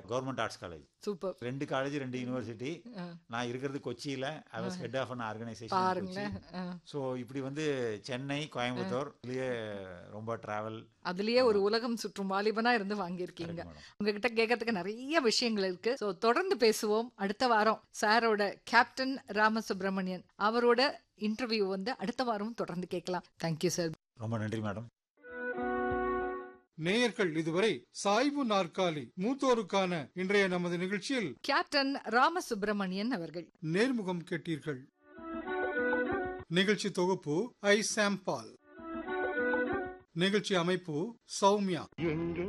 Government arts college super ரெண்டு college ரெண்டு university நான் இருக்கிறது கொச்சியில I was head of an organisation பாருங்களேன் ஆ. ஸோ இப்படி வந்து சென்னை கோயம்புத்தூர் இதுலயே ரொம்ப டிராவல் அதுலயே ஒரு உலகம் சுற்றும் வாலிபனா இருந்து வாங்கியிருக்கீங்க மேடம் உங்ககிட்ட கேட்கறதுக்கு நிறைய விஷயங்கள் இருக்கு ஸோ தொடர்ந்து பேசுவோம் அடுத்த வாரம் சாரோட கேப்டன் ராமசுப்ரமணியன் அவரோட இன்டர்வியூ வந்து அடுத்த வாரம் தொடர்ந்து கேட்கலாம் தேங்க்யூ சார் ரொம்ப நன்றி மேடம் நேயர்கள் இதுவரை சாய்வு நாற்காலி மூத்தோருக்கான இன்றைய நமது நிகழ்ச்சியில் கேப்டன் ராமசுப்ரமணியன் அவர்கள் நேர்முகம் கேட்டீர்கள் நிகழ்ச்சி தொகுப்பு ஐ சாம்பால் நிகழ்ச்சி அமைப்பு சௌமியா